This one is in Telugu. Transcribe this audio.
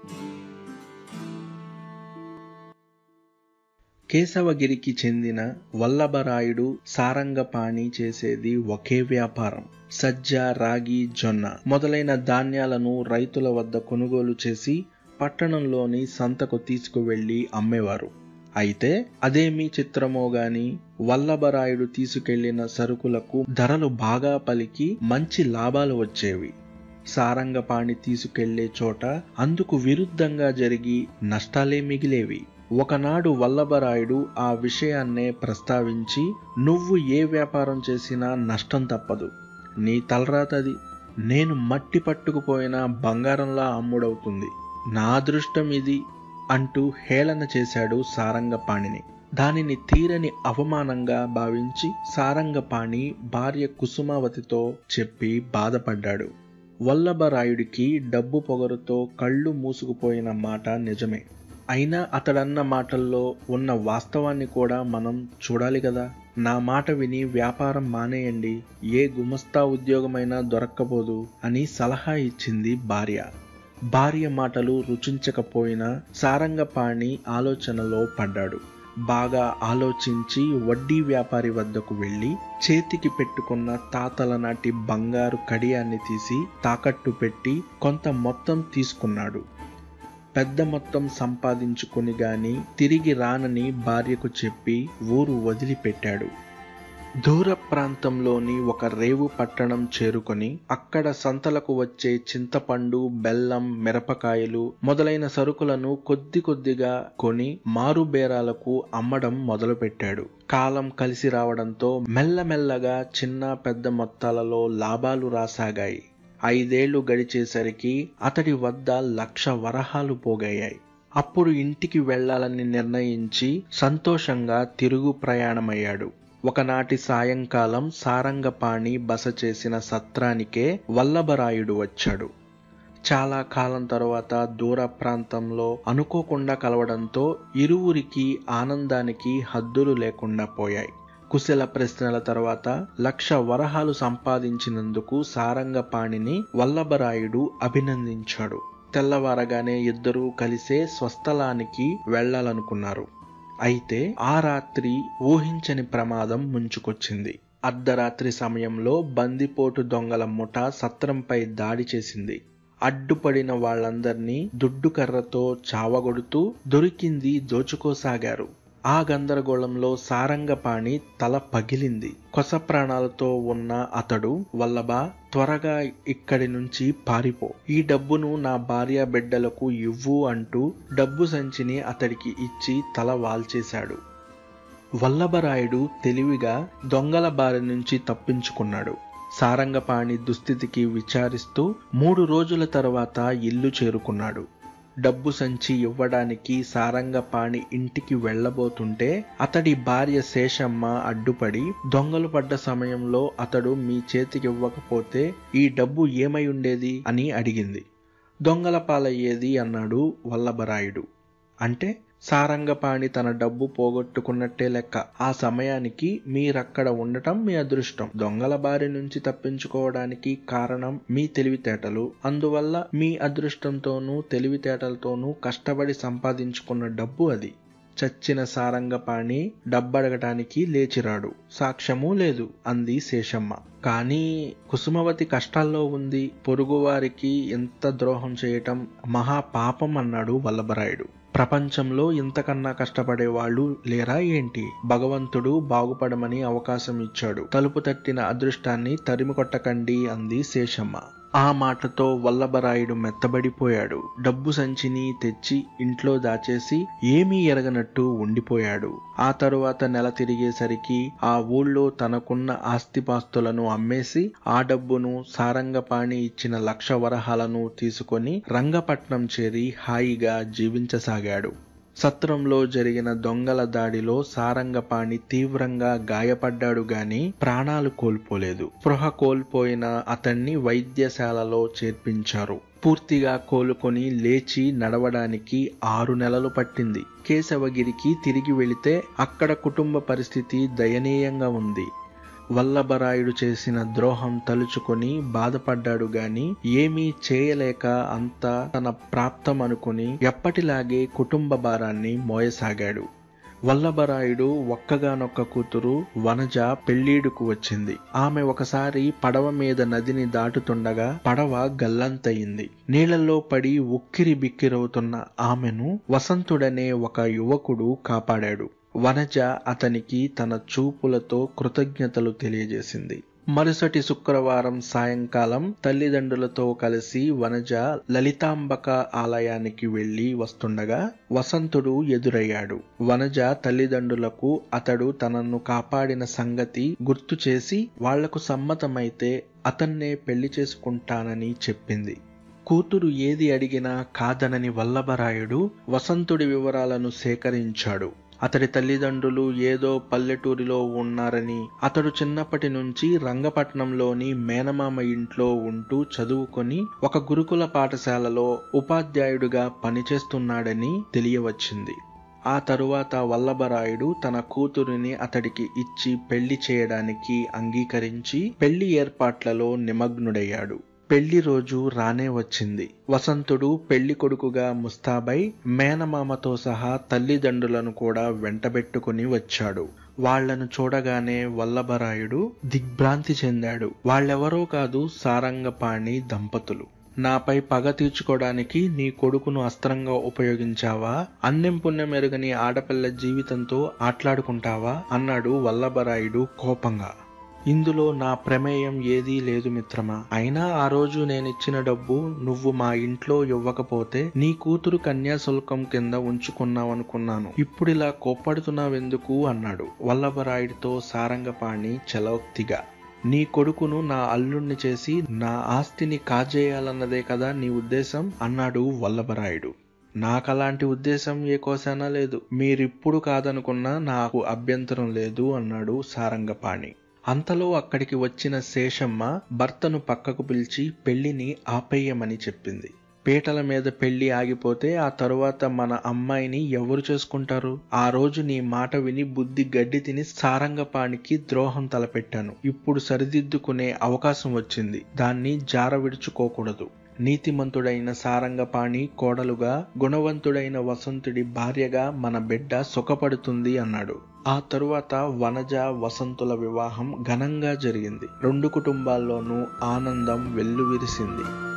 కేశవగిరికి చెందిన వల్లభరాయుడు సారంగపాణి చేసేది ఒకే వ్యాపారం సజ్జ రాగి జొన్న మొదలైన ధాన్యాలను రైతుల వద్ద కొనుగోలు చేసి పట్టణంలోని సంతకు తీసుకువెళ్లి అమ్మేవారు అయితే అదేమీ చిత్రమో గాని వల్లభరాయుడు తీసుకెళ్లిన సరుకులకు ధరలు బాగా పలికి మంచి లాభాలు వచ్చేవి సారంగపాణి తీసుకెళ్లే చోట అందుకు విరుద్ధంగా జరిగి నష్టాలే మిగిలేవి ఒకనాడు వల్లభరాయుడు ఆ విషయాన్నే ప్రస్తావించి నువ్వు ఏ వ్యాపారం చేసినా నష్టం తప్పదు నీ తలరాతది నేను మట్టి పట్టుకుపోయిన బంగారంలా అమ్ముడవుతుంది నా అదృష్టం ఇది అంటూ హేళన చేశాడు సారంగపాణిని దానిని తీరని అవమానంగా భావించి సారంగపాణి భార్య కుసుమావతితో చెప్పి బాధపడ్డాడు వల్లభరాయుడికి డబ్బు పొగరుతో కళ్ళు మూసుకుపోయిన మాట నిజమే అయినా అతడన్న మాటల్లో ఉన్న వాస్తవాన్ని కూడా మనం చూడాలి కదా నా మాట విని వ్యాపారం మానేయండి ఏ గుమస్తా ఉద్యోగమైనా దొరక్కపోదు అని సలహా ఇచ్చింది భార్య భార్య మాటలు రుచించకపోయినా సారంగపాణి ఆలోచనలో పడ్డాడు బాగా ఆలోచించి వడ్డీ వ్యాపారి వద్దకు వెళ్ళి చేతికి పెట్టుకున్న తాతల నాటి బంగారు కడియాన్ని తీసి తాకట్టు పెట్టి కొంత మొత్తం తీసుకున్నాడు పెద్ద మొత్తం సంపాదించుకుని గాని తిరిగి రానని భార్యకు చెప్పి ఊరు వదిలిపెట్టాడు దూర ప్రాంతంలోని ఒక రేవు పట్టణం చేరుకొని అక్కడ సంతలకు వచ్చే చింతపండు బెల్లం మిరపకాయలు మొదలైన సరుకులను కొద్ది కొద్దిగా కొని మారు బేరాలకు అమ్మడం మొదలుపెట్టాడు కాలం కలిసి రావడంతో మెల్లమెల్లగా చిన్న పెద్ద మొత్తాలలో లాభాలు రాసాగాయి ఐదేళ్లు గడిచేసరికి అతడి వద్ద లక్ష వరహాలు పోగయ్యాయి అప్పుడు ఇంటికి వెళ్లాలని నిర్ణయించి సంతోషంగా తిరుగు ప్రయాణమయ్యాడు ఒకనాటి సాయంకాలం సారంగపాణి బస చేసిన సత్రానికే వల్లభరాయుడు వచ్చాడు చాలా కాలం తరువాత దూర ప్రాంతంలో అనుకోకుండా కలవడంతో ఇరువురికి ఆనందానికి హద్దులు లేకుండా పోయాయి కుశల ప్రశ్నల తర్వాత లక్ష వరహాలు సంపాదించినందుకు సారంగపాణిని వల్లభరాయుడు అభినందించాడు తెల్లవారగానే ఇద్దరూ కలిసే స్వస్థలానికి వెళ్లాలనుకున్నారు అయితే ఆ రాత్రి ఊహించని ప్రమాదం ముంచుకొచ్చింది అర్ధరాత్రి సమయంలో బందిపోటు దొంగల ముఠ సత్రంపై దాడి చేసింది అడ్డుపడిన వాళ్ళందర్నీ దుడ్డుకర్రతో చావగొడుతూ దొరికింది దోచుకోసాగారు ఆ గందరగోళంలో సారంగపాణి తల పగిలింది కొస ప్రాణాలతో ఉన్న అతడు వల్లభ త్వరగా ఇక్కడి నుంచి పారిపో ఈ డబ్బును నా భార్య బిడ్డలకు ఇవ్వు అంటూ డబ్బు సంచిని అతడికి ఇచ్చి తల వాల్చేశాడు వల్లభరాయుడు తెలివిగా దొంగల బారి నుంచి తప్పించుకున్నాడు సారంగపాణి దుస్థితికి విచారిస్తూ మూడు రోజుల తర్వాత ఇల్లు చేరుకున్నాడు డబ్బు సంచి ఇవ్వడానికి సారంగపాణి ఇంటికి వెళ్లబోతుంటే అతడి భార్య శేషమ్మ అడ్డుపడి దొంగలు పడ్డ సమయంలో అతడు మీ చేతికి ఇవ్వకపోతే ఈ డబ్బు ఏమై ఉండేది అని అడిగింది దొంగల పాలయ్యేది అన్నాడు వల్లభరాయుడు అంటే సారంగపాణి తన డబ్బు పోగొట్టుకున్నట్టే లెక్క ఆ సమయానికి మీరక్కడ ఉండటం మీ అదృష్టం దొంగల బారి నుంచి తప్పించుకోవడానికి కారణం మీ తెలివితేటలు అందువల్ల మీ అదృష్టంతోనూ తెలివితేటలతోనూ కష్టపడి సంపాదించుకున్న డబ్బు అది చచ్చిన సారంగపాణి డబ్బడగటానికి లేచిరాడు సాక్ష్యమూ లేదు అంది శేషమ్మ కానీ కుసుమవతి కష్టాల్లో ఉంది పొరుగువారికి ఎంత ద్రోహం చేయటం మహాపాపం అన్నాడు వల్లభరాయుడు ప్రపంచంలో ఇంతకన్నా కష్టపడే వాళ్ళు లేరా ఏంటి భగవంతుడు బాగుపడమని అవకాశం ఇచ్చాడు తలుపు తట్టిన అదృష్టాన్ని తరిమి కొట్టకండి అంది శేషమ్మ ఆ మాటతో వల్లభరాయుడు మెత్తబడిపోయాడు డబ్బు సంచిని తెచ్చి ఇంట్లో దాచేసి ఏమీ ఎరగనట్టు ఉండిపోయాడు ఆ తరువాత నెల తిరిగేసరికి ఆ ఊళ్ళో తనకున్న ఆస్తిపాస్తులను అమ్మేసి ఆ డబ్బును సారంగపాణి ఇచ్చిన లక్ష వరహాలను తీసుకొని రంగపట్నం చేరి హాయిగా జీవించసాగాడు సత్రంలో జరిగిన దొంగల దాడిలో సారంగపాణి తీవ్రంగా గాయపడ్డాడు గాని ప్రాణాలు కోల్పోలేదు స్పృహ కోల్పోయిన అతన్ని వైద్యశాలలో చేర్పించారు పూర్తిగా కోలుకొని లేచి నడవడానికి ఆరు నెలలు పట్టింది కేశవగిరికి తిరిగి వెళితే అక్కడ కుటుంబ పరిస్థితి దయనీయంగా ఉంది వల్లభరాయుడు చేసిన ద్రోహం తలుచుకొని బాధపడ్డాడు గాని ఏమీ చేయలేక అంతా తన ప్రాప్తం అనుకుని ఎప్పటిలాగే కుటుంబ భారాన్ని మోయసాగాడు వల్లభరాయుడు ఒక్కగానొక్క కూతురు వనజ పెళ్లీడుకు వచ్చింది ఆమె ఒకసారి పడవ మీద నదిని దాటుతుండగా పడవ గల్లంతయింది నీళ్లలో పడి ఉక్కిరి బిక్కిరవుతున్న ఆమెను వసంతుడనే ఒక యువకుడు కాపాడాడు వనజ అతనికి తన చూపులతో కృతజ్ఞతలు తెలియజేసింది మరుసటి శుక్రవారం సాయంకాలం తల్లిదండ్రులతో కలిసి వనజ లలితాంబక ఆలయానికి వెళ్లి వస్తుండగా వసంతుడు ఎదురయ్యాడు వనజ తల్లిదండ్రులకు అతడు తనను కాపాడిన సంగతి గుర్తు చేసి వాళ్లకు సమ్మతమైతే అతన్నే పెళ్లి చేసుకుంటానని చెప్పింది కూతురు ఏది అడిగినా కాదనని వల్లభరాయుడు వసంతుడి వివరాలను సేకరించాడు అతడి తల్లిదండ్రులు ఏదో పల్లెటూరిలో ఉన్నారని అతడు చిన్నప్పటి నుంచి రంగపట్నంలోని మేనమామ ఇంట్లో ఉంటూ చదువుకొని ఒక గురుకుల పాఠశాలలో ఉపాధ్యాయుడిగా పనిచేస్తున్నాడని తెలియవచ్చింది ఆ తరువాత వల్లభరాయుడు తన కూతురిని అతడికి ఇచ్చి పెళ్లి చేయడానికి అంగీకరించి పెళ్లి ఏర్పాట్లలో నిమగ్నుడయ్యాడు పెళ్లి రోజు రానే వచ్చింది వసంతుడు పెళ్లి కొడుకుగా ముస్తాబై మేనమామతో సహా తల్లిదండ్రులను కూడా వెంటబెట్టుకుని వచ్చాడు వాళ్లను చూడగానే వల్లభరాయుడు దిగ్భ్రాంతి చెందాడు వాళ్ళెవరో కాదు సారంగపాణి దంపతులు నాపై పగ తీర్చుకోవడానికి నీ కొడుకును అస్త్రంగా ఉపయోగించావా అన్నెం పుణ్యం ఎరుగని ఆడపిల్ల జీవితంతో ఆట్లాడుకుంటావా అన్నాడు వల్లభరాయుడు కోపంగా ఇందులో నా ప్రమేయం ఏదీ లేదు మిత్రమా అయినా ఆ రోజు నేనిచ్చిన డబ్బు నువ్వు మా ఇంట్లో ఇవ్వకపోతే నీ కూతురు కన్యాశుల్కం కింద ఉంచుకున్నావనుకున్నాను ఇప్పుడిలా కోప్పడుతున్నావెందుకు అన్నాడు వల్లభరాయుడితో సారంగపాణి చలోక్తిగా నీ కొడుకును నా అల్లుణ్ణి చేసి నా ఆస్తిని కాజేయాలన్నదే కదా నీ ఉద్దేశం అన్నాడు వల్లభరాయుడు నాకలాంటి ఉద్దేశం ఏ కోసానా లేదు మీరిప్పుడు కాదనుకున్నా నాకు అభ్యంతరం లేదు అన్నాడు సారంగపాణి అంతలో అక్కడికి వచ్చిన శేషమ్మ భర్తను పక్కకు పిలిచి పెళ్లిని ఆపేయమని చెప్పింది పీటల మీద పెళ్లి ఆగిపోతే ఆ తరువాత మన అమ్మాయిని ఎవరు చేసుకుంటారు ఆ రోజు నీ మాట విని బుద్ధి గడ్డి తిని సారంగపాణికి ద్రోహం తలపెట్టాను ఇప్పుడు సరిదిద్దుకునే అవకాశం వచ్చింది దాన్ని జార విడుచుకోకూడదు నీతిమంతుడైన సారంగపాణి కోడలుగా గుణవంతుడైన వసంతుడి భార్యగా మన బిడ్డ సుఖపడుతుంది అన్నాడు ఆ తరువాత వనజ వసంతుల వివాహం ఘనంగా జరిగింది రెండు కుటుంబాల్లోనూ ఆనందం వెల్లువిరిసింది